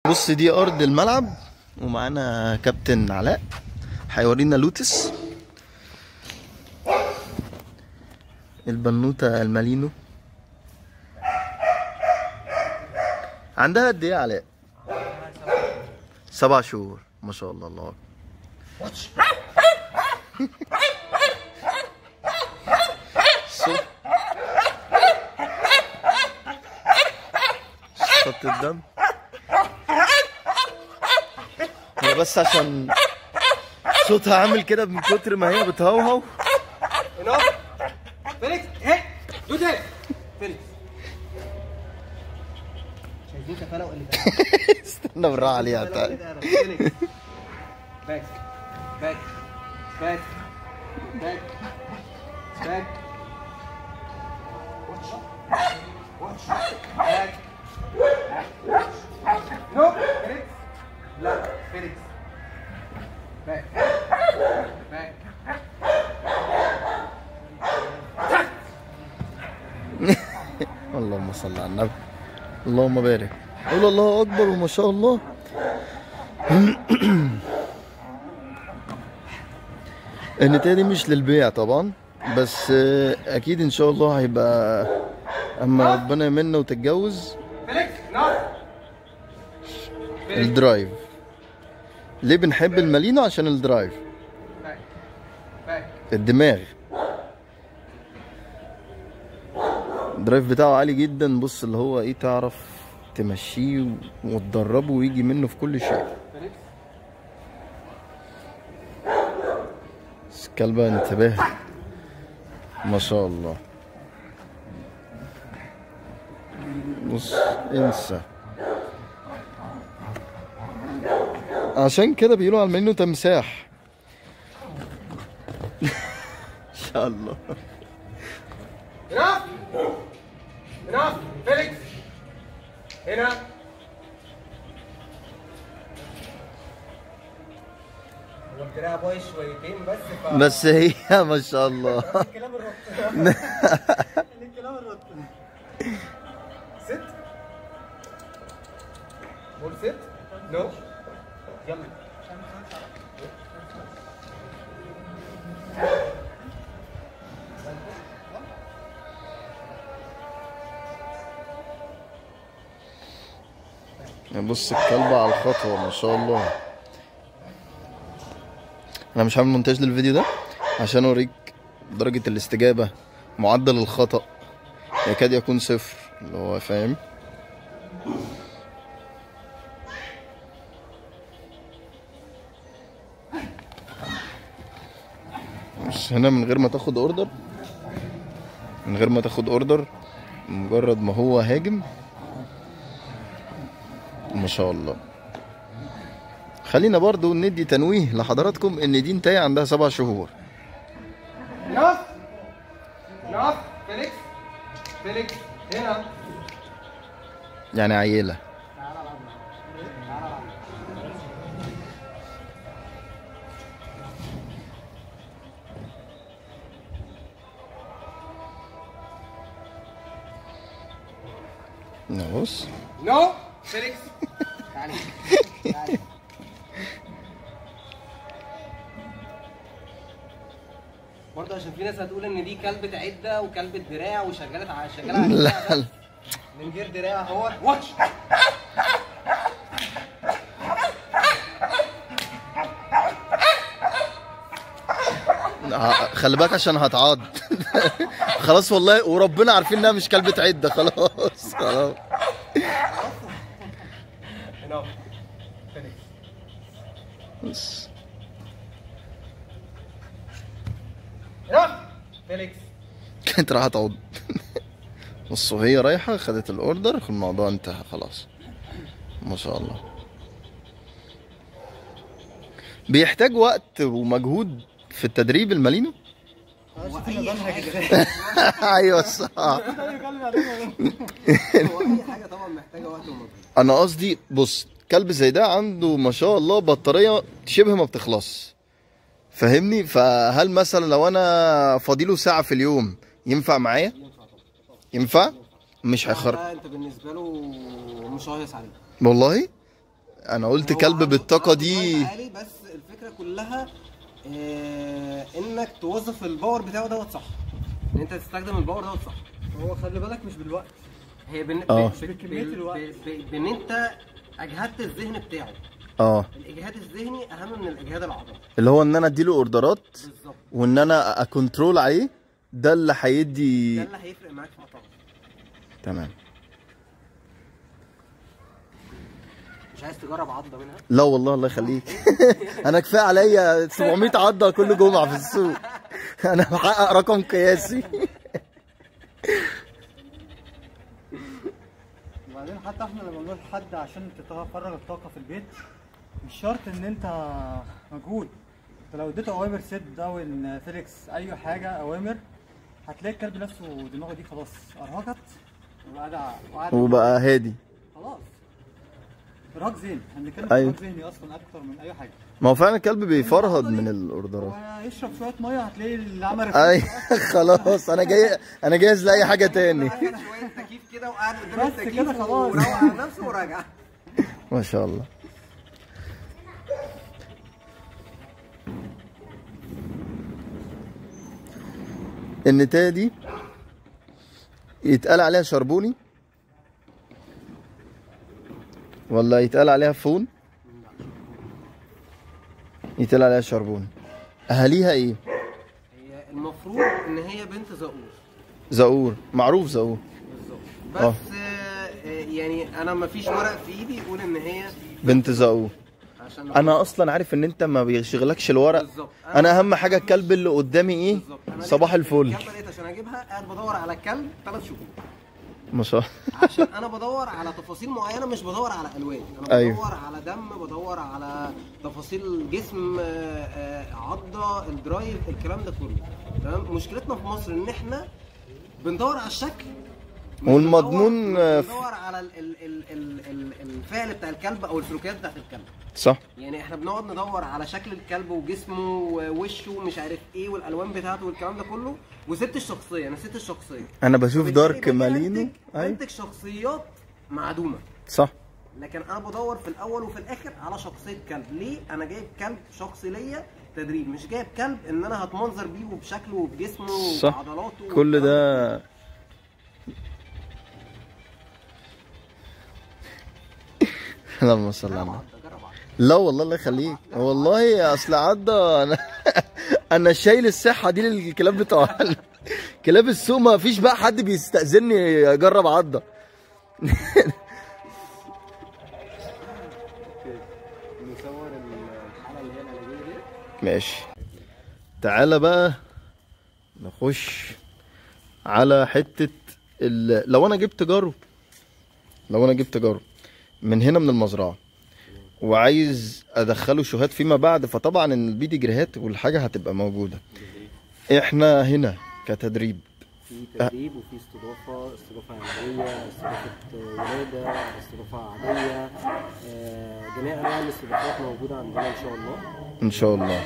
بص دي ارض الملعب ومعانا كابتن علاء هيورينا لوتس البنوتة المالينو عندها قد ايه يا علاء؟ سبع شهور ما شاء الله الله أكبر. صوت خط الدم هي بس عشان صوتها عامل كده من كتر ما هي بتهوهو enough فيليكس هي دو ذات فيليكس شايفين كفاله ولا استنى بالراحه عليها تعالى فيليكس باك باك باك باك باك باك نو فيليكس لا فيليكس باك باك اللهم صل على النبي اللهم بارك قول الله اكبر وما شاء الله النتاية دي مش للبيع طبعا بس آه، اكيد ان شاء الله هيبقى اما ربنا يمنا وتتجوز فيليكس نو الدرايف ليه بنحب المالينو عشان الدرايف باك باك الدماغ الدرايف بتاعه عالي جدا بص اللي هو ايه تعرف تمشيه وتدربه ويجي منه في كل شيء فيليكس بس الكلبة انتباه ما شاء الله بص انسى عشان كده بيقولوا على المنيو تمساح ان شاء الله enough enough فيليكس هنا هو الدراع بايظ شويتين بس ف بس هي ما شاء الله الكلام الرط الكلام الرط ست قول ست نو يلا بص الكلبة على الخطوة ما شاء الله انا مش هعمل مونتاج للفيديو ده عشان اوريك درجة الاستجابة معدل الخطأ يكاد يكون صفر اللي هو فاهم بس هنا من غير ما تاخد اوردر من غير ما تاخد اوردر مجرد ما هو هاجم ما شاء الله خلينا برضو ندي تنويه لحضراتكم ان دي انتهي عندها سبع شهور enough enough فيليكس فيليكس هنا يعني عيلة بص نو فيليكس تعالي تعالي برضه عشان في ناس هتقول ان دي كلبة عدة وكلبة دراع وشغالة على شغالة على الدراع لا بس. من غير دراع هو واتش ه- خلي بالك عشان هتعض خلاص والله وربنا عارفين انها مش كلبة عدة خلاص خلاص نو فيليكس بس. نو فيليكس كانت راح تعض بص وهي رايحة خدت الاوردر الموضوع انتهى خلاص ما شاء الله بيحتاج وقت ومجهود في التدريب المالينو ايوه صح هو اي حاجة طبعا محتاجة وقت ومجهود انا قصدي بص كلب زي ده عنده ما شاء الله بطاريه شبه ما بتخلص فاهمني فهل مثلا لو انا فاضيله ساعه في اليوم ينفع معايا ينفع مش هيخر ده انت بالنسبة له مش هيص عليه والله انا قلت هو كلب عنده- بالطاقه عنده دي درايف عالي بس الفكره كلها آه انك توظف الباور بتاعه دوت صح ان انت تستخدم الباور دوت صح هو خلي بالك مش بالوقت هي بن... آه. ب- ب- بكمية ب- الوقت. ب- ب- بان انت اجهدت الذهن بتاعه اه الاجهاد الذهني اهم من الاجهاد العضلي اللي هو ان انا اديله اوردرات بالظبط وان انا اكونترول عليه ده اللي هيدي ده اللي هيفرق معاك في عطاك تمام مش عايز تجرب عضه منها لا والله الله يخليك انا كفايه عليا 700 عضه كل جمعه في السوق انا بحقق رقم قياسي وبعدين حتى احنا لما بنقول لحد عشان تفرغ الطاقه في البيت مش شرط ان انت مجهود انت لو اديته اوامر سد او ان فيليكس اي حاجه اوامر هتلاقي الكلب نفسه دماغه دي خلاص ارهقت وقاعد وقاعد وبقى هادي خلاص ارهاق ذهني احنا بنتكلم في أيوة. ارهاق ذهني اصلا اكتر من اي حاجه ما هو فعلا الكلب بيفرهد من الاوردرات ويشرب شويه ميه هتلاقي اللي عمل اي خلاص انا جاي انا جاهز لاي حاجه تاني قاعد شويه تكييف كده وقاعد قدام بس التكييف كده خلاص. وروق على نفسه وراجع ما شاء الله النتايه دي يتقال عليها شربوني ولا يتقال عليها فون يتقال عليها شربوني اهاليها ايه هي المفروض ان هي بنت زقور زقور معروف زقور بس آه. آه، يعني انا ما فيش ورق في ايدي يقول ان هي بنت زقور عشان انا اصلا عارف ان انت ما بيشغلكش الورق بالظبط. انا اهم حاجه الكلب اللي قدامي ايه بالظبط. أنا صباح لقيت- الفل الكلب لقيت عشان اجيبها قاعد بدور على الكلب ثلاث شهور ما شاء الله عشان انا بدور على تفاصيل معينه مش بدور على الوان انا أيوه. بدور على دم بدور على تفاصيل جسم آه، آه، عضه الدرايف الكلام ده كله تمام مشكلتنا في مصر ان احنا بندور على الشكل مش والمضمون، بندور- آه، مش بندور على ال ال ال ال ال الفعل بتاع الكلب او السلوكيات بتاعت الكلب صح يعني احنا بنقعد ندور على شكل الكلب وجسمه ووشه ومش عارف ايه والالوان بتاعته والكلام ده كله وسبت الشخصيه انا سبت الشخصيه انا بشوف فبالتالي دارك باجي مالينو أنتج- اي انتج شخصيات معدومه صح لكن انا بدور في الاول وفي الاخر على شخصيه كلب ليه انا جايب كلب شخصي ليا تدريب مش جايب كلب ان انا هتمنظر بيه وبشكله وبجسمه صح. وبعضلاته كل والكلام ده اللهم صل على جرب النبي عضة، جرب عضة. لا والله الله يخليك والله اصل عدى انا انا شايل الصحه دي للكلاب بتوع كلاب السوق ما فيش بقى حد بيستأذني اجرب عضه نصور الحاله اللي هي العلاجيه دي ماشي تعالى بقى نخش على حتة ال... لو انا جبت جارو لو انا جبت جارو من هنا من المزرعة وعايز ادخله شهاد فيما بعد فطبعا البيدي جريهات والحاجة هتبقى موجودة احنا هنا كتدريب في تدريب وفي استضافه استضافه عمليه استضافه ولاده استضافه عاديه آه، جميع انواع الاستضافات موجوده عندنا ان شاء الله ان شاء الله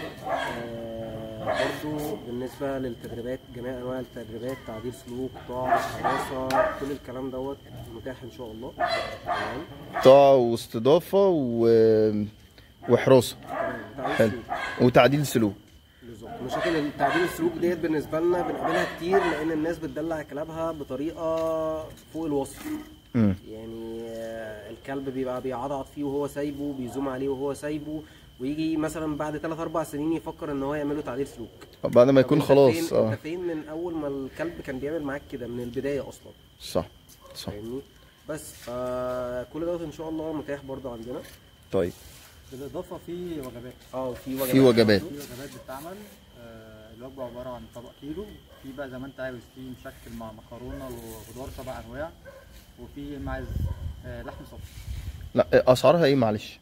آه، برضو بالنسبه للتدريبات جميع انواع التدريبات تعديل سلوك طاعه حراسه كل الكلام دوت متاح ان شاء الله تمام طاعة واستضافة و... وحراسة تمام، تعديل حلو سلوك وتعديل سلوك بالظبط مشاكل التعديل السلوك ديت بالنسبه لنا بنقابلها كتير لان الناس بتدلع كلابها بطريقه فوق الوصف مم. يعني آه، الكلب بيبقى بيعضعض فيه وهو سايبه بيزوم عليه وهو سايبه ويجي مثلا بعد 3 4 سنين يفكر ان هو يعمل له تعديل سلوك بعد ما طب يكون أنت خلاص فين اه انت فين من اول ما الكلب كان بيعمل معاك كده من البدايه اصلا صح صح فاهمني بس فكل دوت ان شاء الله متاح برضو عندنا طيب بالاضافه في وجبات اه في وجبات في وجبات في وجبات بتتعمل آه، الوجبه عباره عن طبق كيلو في بقى زي ما انت عاوز في مشكل مع مكرونه وخضار سبع انواع وفي معز آه، لحم صفر لا اسعارها ايه معلش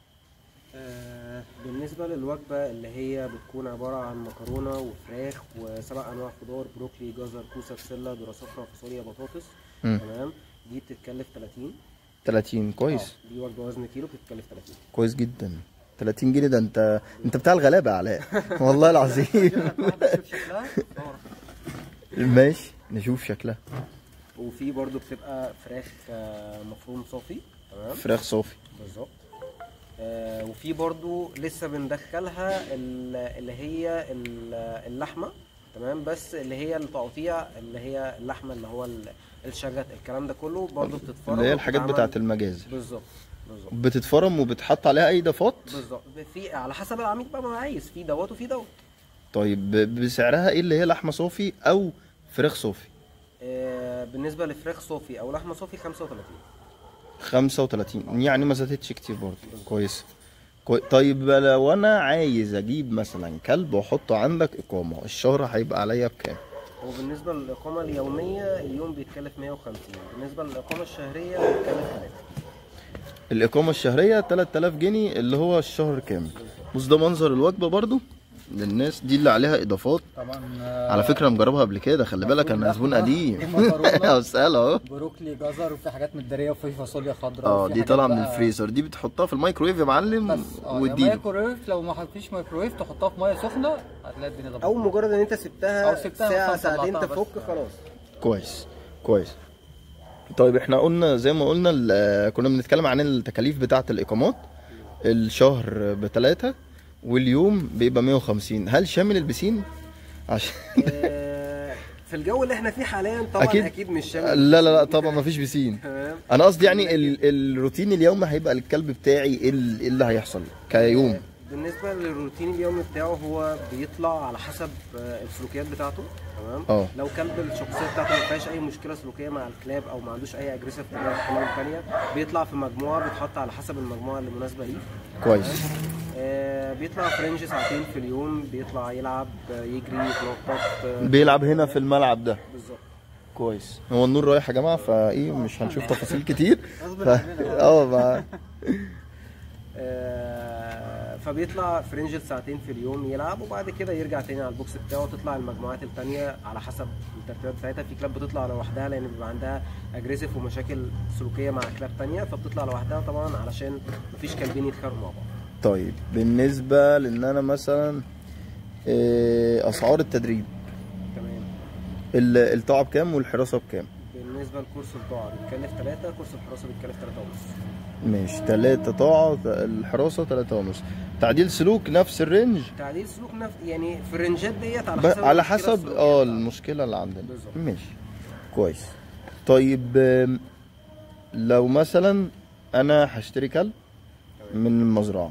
آه، بالنسبة للوجبة اللي هي بتكون عبارة عن مكرونة وفراخ وسبع أنواع خضار بروكلي جزر كوسة بسلة ذرة صفراء فاصوليا بطاطس مم. تمام دي بتتكلف 30 30 كويس آه، دي وجبة وزن كيلو بتتكلف 30 كويس جدا 30 جنيه ده انت انت بتاع الغلابه يا علاء والله العظيم واحدة تشوف شكلها صور. ماشي نشوف شكلها وفي برضو بتبقى فراخ آه، مفروم صافي تمام فراخ صافي بالظبط آه، وفي برضو لسه بندخلها ال- اللي هي ال- اللحمه تمام بس اللي هي التقطيع اللي هي اللحمه اللي هو ال- الشجت الكلام ده كله برضو بتتفرم اللي هي الحاجات وبتتعمل- بتاعت المجازر بالظبط بالظبط بتتفرم وبتحط عليها اي اضافات بالظبط في على حسب العميل بقى ما عايز في دوت وفي دوت طيب ب- بسعرها ايه اللي هي لحمه صوفي او فراخ صوفي آه، بالنسبه لفراخ صوفي او لحمه صوفي 35 35 يعني ما زادتش كتير برضه كويس كوي... طيب لو انا عايز اجيب مثلا كلب واحطه عندك اقامه الشهر هيبقى عليا بكام وبالنسبه للاقامه اليوميه اليوم بيتكلف 150 بالنسبه للاقامه الشهريه بيتكلف 3 الاقامه الشهريه 3000 جنيه اللي هو الشهر كامل بص ده منظر الوجبه برضو للناس دي اللي عليها اضافات طبعا على فكره مجربها قبل كده خلي بالك انا زبون لحمة، قديم دي مكرونة. اسال اهو بروكلي جزر وفي حاجات متداريه وفي فاصوليا خضراء اه وفي دي حاجات طالعه من بقى- الفريزر دي بتحطها في الميكرويف يا معلم بس اه واديله مايكرويف لو ما فيش مايكرويف تحطها في ميه سخنه هتلاقي الدنيا ظبطت او مجرد ان انت سبتها, أو سبتها ساعه مثلا ساعتين طلعتها تفك بس. خلاص كويس كويس طيب احنا قلنا زي ما قلنا ال- كنا بنتكلم عن التكاليف بتاعه الاقامات الشهر بتلاتة واليوم بيبقى 150 هل شامل البسين عشان آه، في الجو اللي احنا فيه حاليا طبعا أكيد. اكيد, أكيد مش شامل لا لا لا طبعا ما فيش بسين تمام انا قصدي يعني ال- الروتين اليومي هيبقى الكلب بتاعي ايه ال- إيه اللي هيحصل كيوم بالنسبه للروتين اليومي بتاعه هو بيطلع على حسب آه، السلوكيات بتاعته تمام اه. لو كلب الشخصيه بتاعته ما فيهاش اي مشكله سلوكيه مع الكلاب او ما عندوش اي اجريسيف تجاه الكلاب الثانيه بيطلع في مجموعه بيتحط على حسب المجموعه اللي مناسبه ليه كويس آه، بيطلع فرنج ساعتين في اليوم بيطلع يلعب آه، يجري يتنطط آه، بيلعب هنا في الملعب ده بالظبط كويس هو النور رايح يا جماعه فايه مش هنشوف تفاصيل كتير غصب ف... عننا. اه ما- آه، فبيطلع فرنجل ساعتين في اليوم يلعب وبعد كده يرجع تاني على البوكس بتاعه تطلع المجموعات التانية على حسب الترتيبات بتاعتها في كلاب بتطلع لوحدها لان بيبقى عندها اجريسيف ومشاكل سلوكيه مع كلاب تانية فبتطلع لوحدها طبعا علشان مفيش كلبين يتخانقوا مع بعض طيب بالنسبه لان انا مثلا إيه، اسعار التدريب تمام ال- الطاعه بكام والحراسه بكام بالنسبه لكورس الطاعه بيتكلف 3 كورس الحراسه بيتكلف 3 ونص ماشي تلاتة طاعة الحراسة تلاتة ونص تعديل سلوك نفس الرينج تعديل سلوك نفس يعني في الرنجات ديت على ب- حسب على المشكلة حسب السلوكية اه بتاعته. المشكلة اللي عندنا بالظبط. ماشي كويس طيب آم، لو مثلا انا هشتري كلب من المزرعة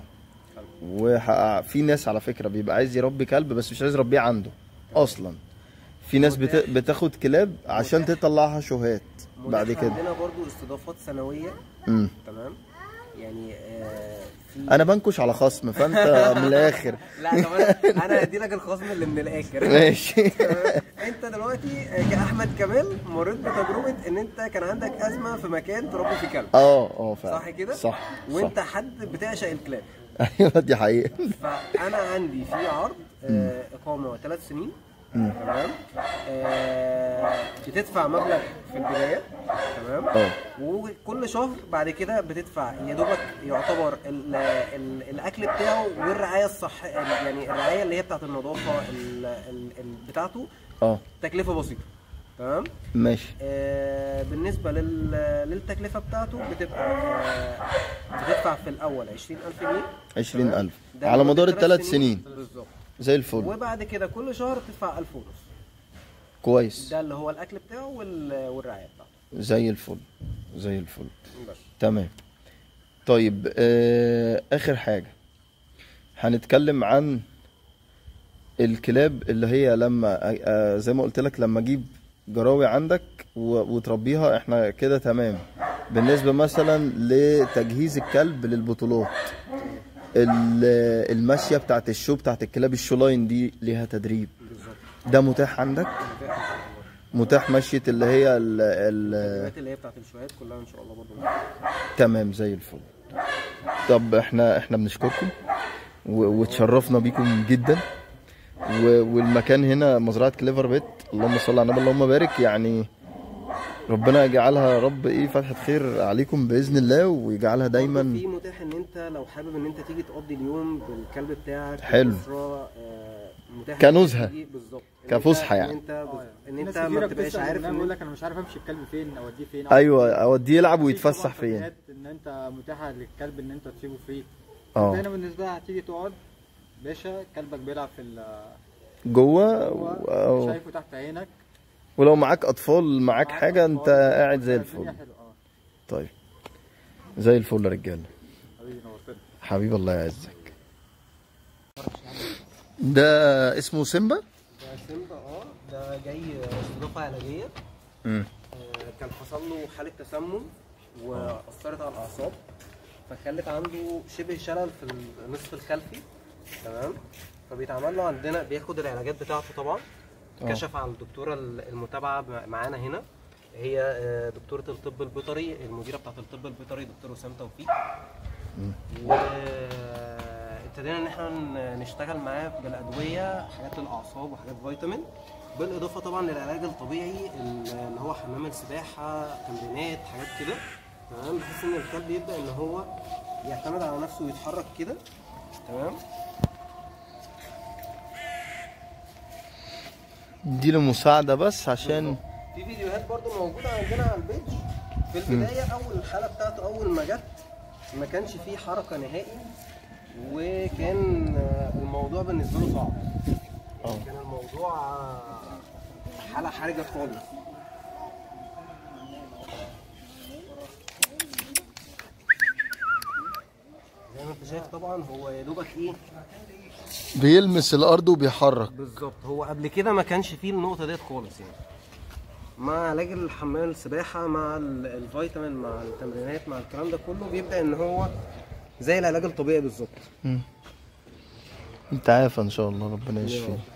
وفي ناس على فكرة بيبقى عايز يربي كلب بس مش عايز يربيه عنده اصلا في ناس بت... متاح. بتاخد كلاب عشان متاح. تطلعها شوهات بعد متاح كده عندنا برضو استضافات سنويه امم تمام يعني آه في انا بنكش على خصم فانت من الاخر لا طب انا انا هدي لك الخصم اللي من الاخر ماشي انت دلوقتي كاحمد كمال مريت بتجربه ان انت كان عندك ازمه في مكان تربي فيه كلب اه اه فعلا صح كده؟ صح وانت صح. حد بتعشق الكلاب ايوه دي حقيقة فانا عندي في عرض آه اقامه ثلاث سنين تمام آه بتدفع مبلغ في البدايه تمام اه وكل شهر بعد كده بتدفع يا دوبك يعتبر ال ال الاكل بتاعه والرعايه الصح يعني الرعايه اللي هي بتاعت النظافه ال ال ال بتاعته اه تكلفه بسيطه تمام ماشي آه بالنسبه لل للتكلفه بتاعته بتبقى آه بتدفع في الاول 20000 جنيه عشرين تمام؟ ألف ده على لمدة مدار ثلاث الثلاث سنين بالظبط زي الفل وبعد كده كل شهر بتدفع 1000 ونص كويس ده اللي هو الاكل بتاعه وال- والرعايه بتاعته زي الفل زي الفل بس تمام طيب آه آخر حاجة هنتكلم عن الكلاب اللي هي لما آه زي ما قلت لك لما اجيب جراوي عندك و- وتربيها احنا كده تمام بالنسبة مثلا لتجهيز الكلب للبطولات ال- الماشية بتاعت الشو بتاعت الكلاب الشولاين دي ليها تدريب بالظبط ده متاح عندك متاح مشية اللي هي ال ال التدريبات اللي هي بتاعت الشويات كلها ان شاء الله برضه تمام زي الفل طب احنا احنا بنشكركم و- وتشرفنا بيكم جدا و- والمكان هنا مزرعة كليفر بيت اللهم صل على النبي اللهم بارك يعني ربنا يجعلها يا رب ايه فتحة خير عليكم بإذن الله ويجعلها دايما في متاح ان انت لو حابب ان انت تيجي تقضي اليوم بالكلب بتاعك حلو. الأسرة، آه، متاح كنزهة. إن أنت تيجي- بالظبط إن كفسحة أنت- يعني. ان انت ان ناس انت ما كتيرة بتبقاش بتسأل عارف منها ان بيقول لك انا مش عارف امشي الكلب فين اوديه فين ايوه اوديه يلعب في ويتفسح طبعاً فين كافيهات ان انت متاحه للكلب ان انت تسيبه فري اه هنا بالنسبه لها هتيجي تقعد باشا كلبك بيلعب في ال- جوه هو و- شايفه تحت عينك ولو معاك اطفال معاك حاجه انت أطفال، قاعد زي الدنيا الفل حلوة، اه طيب زي الفل يا رجاله حبيبي نورتنا حبيبي الله يعزك ده اسمه سيمبا ده سيمبا اه ده جاي استضافه علاجيه امم آه، كان حصل له حاله تسمم واثرت على الاعصاب فخلت عنده شبه شلل في النصف الخلفي تمام فبيتعمل له عندنا بياخد العلاجات بتاعته طبعا آه. كشف على الدكتوره المتابعه مع- معانا هنا هي آه، دكتوره الطب البيطري المديره بتاعه الطب البيطري دكتور وسام توفيق وابتدينا ان احنا ن- نشتغل معاه بالادويه حاجات للاعصاب وحاجات فيتامين بالاضافه طبعا للعلاج الطبيعي اللي هو حمام السباحه تمرينات حاجات كده تمام بحيث ان الكلب يبدا ان هو يعتمد على نفسه ويتحرك كده تمام دي له مساعده بس عشان في فيديوهات برضو موجوده عندنا على البيج في البدايه اول الحاله بتاعته اول ما جت ما كانش فيه حركه نهائي وكان آه، الموضوع بالنسبه له صعب اه كان الموضوع آه، حاله حرجه خالص زي ما انت شايف طبعا هو يا دوبك ايه بيلمس الارض وبيحرك بالظبط هو قبل كده ما كانش فيه النقطه ديت خالص يعني مع علاج الحمام السباحه مع ال- الفيتامين مع التمرينات مع الكلام ده كله بيبدا ان هو زي العلاج الطبيعي بالظبط انت عارف ان شاء الله ربنا يشفيه